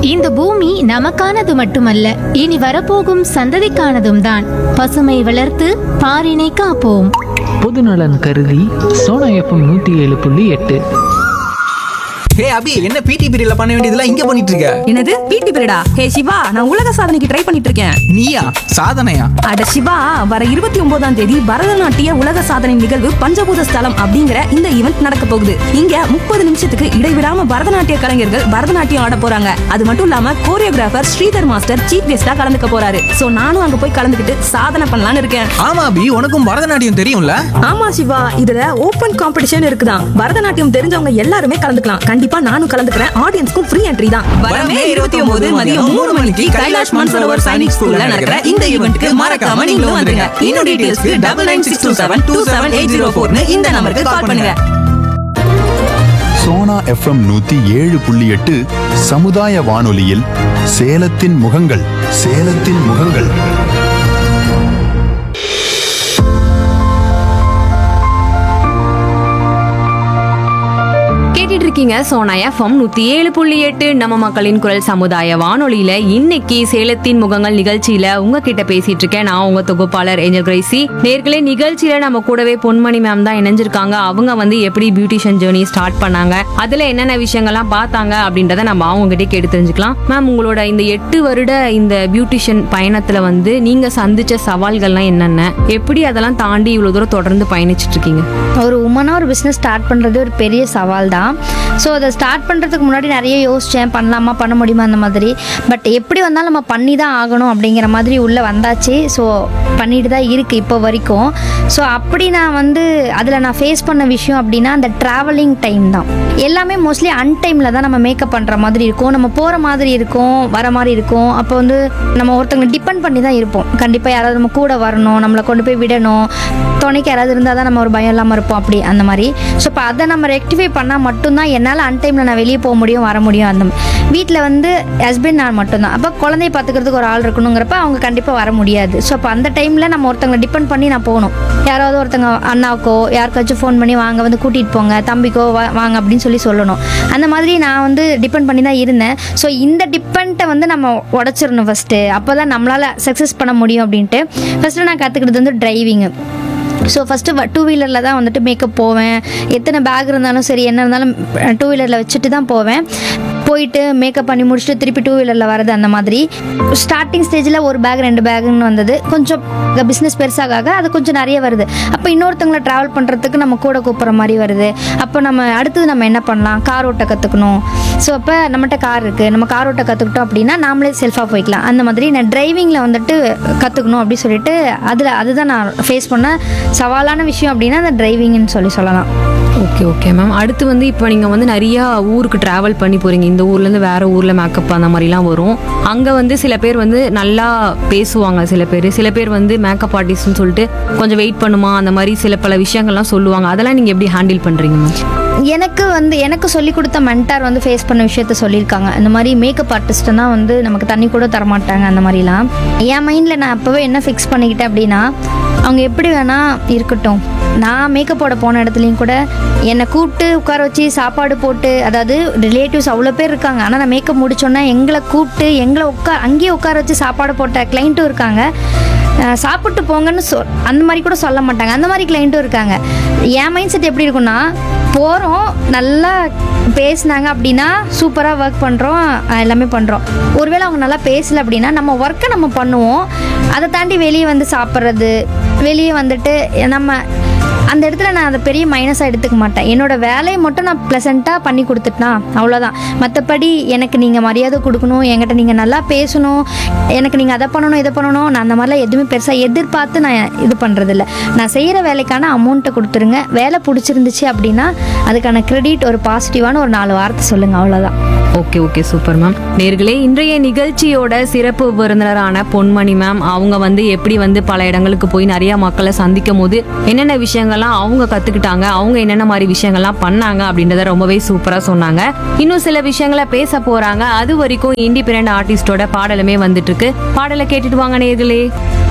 இந்த பூமி நமக்கானது மட்டுமல்ல இனி வரப்போகும் சந்ததிக்கானதும் தான் பசுமை வளர்த்து பாரினை காப்போம் பொதுநலன் கருதி சோனா எஃப்எம் நூற்றி ஏழு புள்ளி எட்டு ஹே அபி என்ன பிடி பீரியட்ல பண்ண வேண்டியதெல்லாம் இங்க பண்ணிட்டு இருக்க என்னது பிடி பீரியடா ஹே சிவா நான் உலக சாதனைக்கு ட்ரை பண்ணிட்டு இருக்கேன் நீயா சாதனையா அட சிவா வர இருபத்தி ஒன்பதாம் தேதி பரதநாட்டிய உலக சாதனை நிகழ்வு பஞ்சபூத ஸ்தலம் அப்படிங்கிற இந்த ஈவெண்ட் நடக்க போகுது இங்க முப்பது நிமிஷத்துக்கு இடைவிடாம பரதநாட்டிய கலைஞர்கள் பரதநாட்டியம் ஆட போறாங்க அது மட்டும் இல்லாம கோரியோகிராஃபர் ஸ்ரீதர் மாஸ்டர் சீஃப் கெஸ்டா கலந்துக்க போறாரு சோ நானும் அங்க போய் கலந்துக்கிட்டு சாதனை பண்ணலாம்னு இருக்கேன் ஆமா அபி உனக்கும் பரதநாட்டியம் தெரியும்ல ஆமா சிவா இதுல ஓபன் காம்படிஷன் இருக்குதான் பரதநாட்டியம் தெரிஞ்சவங்க எல்லாருமே கலந்துக்கலாம் கண்டிப்பா நானும் கலந்துக்கிறேன் ஆடியன்ஸ்க்கும் ஃப்ரீ என்ட்ரி தான் வரமே இருபத்தி ஒன்பது மதியம் மூணு மணிக்கு கைலாஷ் மன்சரோவர் சைனிக் ஸ்கூல்ல நடக்கிற இந்த ஈவெண்ட்க்கு மறக்காம நீங்களும் வந்துருங்க இன்னும் டீடைல்ஸ்க்கு double nine six two seven two seven eight zero ஃபோர்னு இந்த நம்பருக்கு கால் பண்ணுங்க சோனா எஃப்எம் நூத்தி ஏழு புள்ளி எட்டு சமுதாய வானொலியில் சேலத்தின் முகங்கள் சேலத்தின் முகங்கள் கேட்டுட்டு இருக்கீங்க சோனா எஃப்எம் நூத்தி ஏழு புள்ளி எட்டு நம்ம மக்களின் குரல் சமுதாய வானொலியில இன்னைக்கு சேலத்தின் முகங்கள் நிகழ்ச்சியில உங்ககிட்ட பேசிட்டு இருக்கேன் நான் உங்க தொகுப்பாளர் ஏஞ்சல் கிரேசி நேர்களே நிகழ்ச்சியில நம்ம கூடவே பொன்மணி மேம் தான் இணைஞ்சிருக்காங்க அவங்க வந்து எப்படி பியூட்டிஷியன் ஜேர்னி ஸ்டார்ட் பண்ணாங்க அதுல என்னென்ன விஷயங்கள்லாம் பார்த்தாங்க அப்படின்றத நம்ம அவங்க கிட்டே கேட்டு தெரிஞ்சுக்கலாம் மேம் உங்களோட இந்த எட்டு வருட இந்த பியூட்டிஷியன் பயணத்துல வந்து நீங்க சந்திச்ச சவால்கள்லாம் என்னென்ன எப்படி அதெல்லாம் தாண்டி இவ்வளவு தூரம் தொடர்ந்து பயணிச்சிட்டு இருக்கீங்க ஒரு உமனாக ஒரு பிஸ்னஸ் ஸ்டார்ட் பண்ணுறது ஒரு பெரிய சவால் தான் ஸோ அதை ஸ்டார்ட் பண்ணுறதுக்கு முன்னாடி நிறைய யோசித்தேன் பண்ணலாமா பண்ண முடியுமா அந்த மாதிரி பட் எப்படி வந்தாலும் நம்ம பண்ணி தான் ஆகணும் அப்படிங்கிற மாதிரி உள்ளே வந்தாச்சு ஸோ பண்ணிட்டு தான் இருக்குது இப்போ வரைக்கும் ஸோ அப்படி நான் வந்து அதில் நான் ஃபேஸ் பண்ண விஷயம் அப்படின்னா அந்த ட்ராவலிங் டைம் தான் எல்லாமே மோஸ்ட்லி அன்டைமில் தான் நம்ம மேக்கப் பண்ணுற மாதிரி இருக்கும் நம்ம போகிற மாதிரி இருக்கும் வர மாதிரி இருக்கும் அப்போ வந்து நம்ம ஒருத்தவங்களை டிபெண்ட் பண்ணி தான் இருப்போம் கண்டிப்பாக யாராவது நம்ம கூட வரணும் நம்மளை கொண்டு போய் விடணும் துணைக்கு யாராவது இருந்தால் தான் நம்ம ஒரு பயம் இல்லாமல் இருப்போம் அப்படி அந்த மாதிரி ஸோ இப்போ அதை நம்ம ரெக்டிஃபை பண்ணால் மட்டும்தான் என்னால் அன்டைமில் நான் வெளியே போக முடியும் வர முடியும் அந்த வீட்டில் வந்து ஹஸ்பண்ட் நான் மட்டும்தான் அப்போ குழந்தைய பார்த்துக்கிறதுக்கு ஒரு ஆள் இருக்கணுங்கிறப்ப அவங்க கண்டிப்பாக வர முடியாது ஸோ அப்போ அந்த டைமில் நம்ம ஒருத்தவங்களை டிபெண்ட் பண்ணி நான் போகணும் யாராவது ஒருத்தங்க அண்ணாவுக்கோ யாருக்காச்சும் ஃபோன் பண்ணி வாங்க வந்து கூட்டிகிட்டு போங்க தம்பிக்கோ வா- வாங்க அப்படின்னு சொல்லி சொல்லணும் அந்த மாதிரி நான் வந்து டிபெண்ட் பண்ணி தான் இருந்தேன் ஸோ இந்த டிபெண்ட்டை வந்து நம்ம உடச்சிடணும் ஃபஸ்ட்டு அப்போ தான் நம்மளால் சக்ஸஸ் பண்ண முடியும் அப்படின்ட்டு ஃபஸ்ட்டு நான் கற்றுக்கிட்டது வந்து டிரைவிங்கு ஸோ ஃபஸ்ட்டு டூ வீலரில் தான் வந்துட்டு மேக்கப் போவேன் எத்தனை பேக் இருந்தாலும் சரி என்ன இருந்தாலும் டூ வீலரில் வச்சுட்டு தான் போவேன் போயிட்டு மேக்கப் பண்ணி முடிச்சுட்டு திருப்பி டூ வீலரில் வரது அந்த மாதிரி ஸ்டார்டிங் ஸ்டேஜில் ஒரு பேக் ரெண்டு பேக்குன்னு வந்தது கொஞ்சம் பிஸ்னஸ் பெருசாக ஆக அது கொஞ்சம் நிறைய வருது அப்போ இன்னொருத்தவங்களை ட்ராவல் பண்ணுறதுக்கு நம்ம கூட கூப்பிட்ற மாதிரி வருது அப்போ நம்ம அடுத்தது நம்ம என்ன பண்ணலாம் கார் ஓட்ட கற்றுக்கணும் ஸோ அப்போ நம்மகிட்ட கார் இருக்குது நம்ம கார் ஓட்ட கற்றுக்கிட்டோம் அப்படின்னா நாமளே செல்ஃபாக போய்க்கலாம் அந்த மாதிரி நான் டிரைவிங்கில் வந்துட்டு கற்றுக்கணும் அப்படி சொல்லிட்டு அதில் அதுதான் நான் ஃபேஸ் பண்ண சவாலான விஷயம் அப்படின்னா அந்த டிரைவிங்னு சொல்லி சொல்லலாம் ஓகே ஓகே மேம் அடுத்து வந்து இப்போ நீங்கள் வந்து நிறையா ஊருக்கு ட்ராவல் பண்ணி போகிறீங்க இந்த ஊர்லேருந்து வேறு ஊரில் மேக்கப் அந்த மாதிரிலாம் வரும் அங்கே வந்து சில பேர் வந்து நல்லா பேசுவாங்க சில பேர் சில பேர் வந்து மேக்கப் ஆர்டிஸ்ட்னு சொல்லிட்டு கொஞ்சம் வெயிட் பண்ணுமா அந்த மாதிரி சில பல விஷயங்கள்லாம் சொல்லுவாங்க அதெல்லாம் நீங்கள் எப்படி ஹேண்டில் பண்ணுறீங்க மேம் எனக்கு வந்து எனக்கு சொல்லி கொடுத்த மென்டார் வந்து ஃபேஸ் பண்ண விஷயத்த சொல்லியிருக்காங்க இந்த மாதிரி மேக்கப் ஆர்டிஸ்ட்னா வந்து நமக்கு தண்ணி கூட தரமாட்டாங்க அந்த மாதிரிலாம் என் மைண்டில் நான் அப்போவே என்ன ஃபிக்ஸ் பண்ணிக்கிட்டேன் அப்படின்னா அவங்க எப்படி வேணால் இருக்கட்டும் நான் மேக்கப் போட போன இடத்துலையும் கூட என்னை கூப்பிட்டு உட்கார வச்சு சாப்பாடு போட்டு அதாவது ரிலேட்டிவ்ஸ் அவ்வளோ பேர் இருக்காங்க ஆனால் நான் மேக்கப் முடிச்சோன்னே எங்களை கூப்பிட்டு எங்களை உட்கார் அங்கேயே உட்கார வச்சு சாப்பாடு போட்ட கிளைண்ட்டும் இருக்காங்க அஹ் சாப்பிட்டு போங்கன்னு சொ அந்த மாதிரி கூட சொல்ல மாட்டாங்க அந்த மாதிரி கிளைண்ட்டும் இருக்காங்க என் மைண்ட் செட் எப்படி இருக்குன்னா போகிறோம் நல்லா பேசுனாங்க அப்படின்னா சூப்பராக ஒர்க் பண்ணுறோம் எல்லாமே பண்ணுறோம் ஒருவேளை அவங்க நல்லா பேசல அப்படின்னா நம்ம ஒர்க்கை நம்ம பண்ணுவோம் அதை தாண்டி வெளியே வந்து சாப்பிட்றது வெளியே வந்துட்டு நம்ம அந்த இடத்துல நான் அதை பெரிய மைனஸாக எடுத்துக்க மாட்டேன் என்னோட வேலையை மட்டும் நான் ப்ளசண்ட்டாக பண்ணி கொடுத்துட்டேனா அவ்வளோதான் மற்றபடி எனக்கு நீங்கள் மரியாதை கொடுக்கணும் என்கிட்ட நீங்கள் நல்லா பேசணும் எனக்கு நீங்கள் அதை பண்ணணும் இதை பண்ணணும் நான் அந்த மாதிரிலாம் எதுவுமே பெருசாக எதிர்பார்த்து நான் இது பண்ணுறதில்ல நான் செய்கிற வேலைக்கான அமௌண்ட்டை கொடுத்துருங்க வேலை பிடிச்சிருந்துச்சு அப்படின்னா அதுக்கான கிரெடிட் ஒரு பாசிட்டிவான ஒரு நாலு வார்த்தை சொல்லுங்கள் அவ்வளோதான் ஓகே ஓகே சூப்பர் மேம் நேர்களே இன்றைய நிகழ்ச்சியோட சிறப்பு விருந்தினரான பொன்மணி மேம் அவங்க வந்து எப்படி வந்து பல இடங்களுக்கு போய் நிறைய மக்களை சந்திக்கும் போது என்னென்ன விஷயங்கள்லாம் அவங்க கத்துக்கிட்டாங்க அவங்க என்னென்ன மாதிரி விஷயங்கள்லாம் பண்ணாங்க அப்படின்றத ரொம்பவே சூப்பரா சொன்னாங்க இன்னும் சில விஷயங்களை பேச போறாங்க அது வரைக்கும் இண்டிபெண்ட் ஆர்டிஸ்டோட பாடலுமே வந்துட்டு இருக்கு பாடலை கேட்டுட்டு வாங்க நேர்களே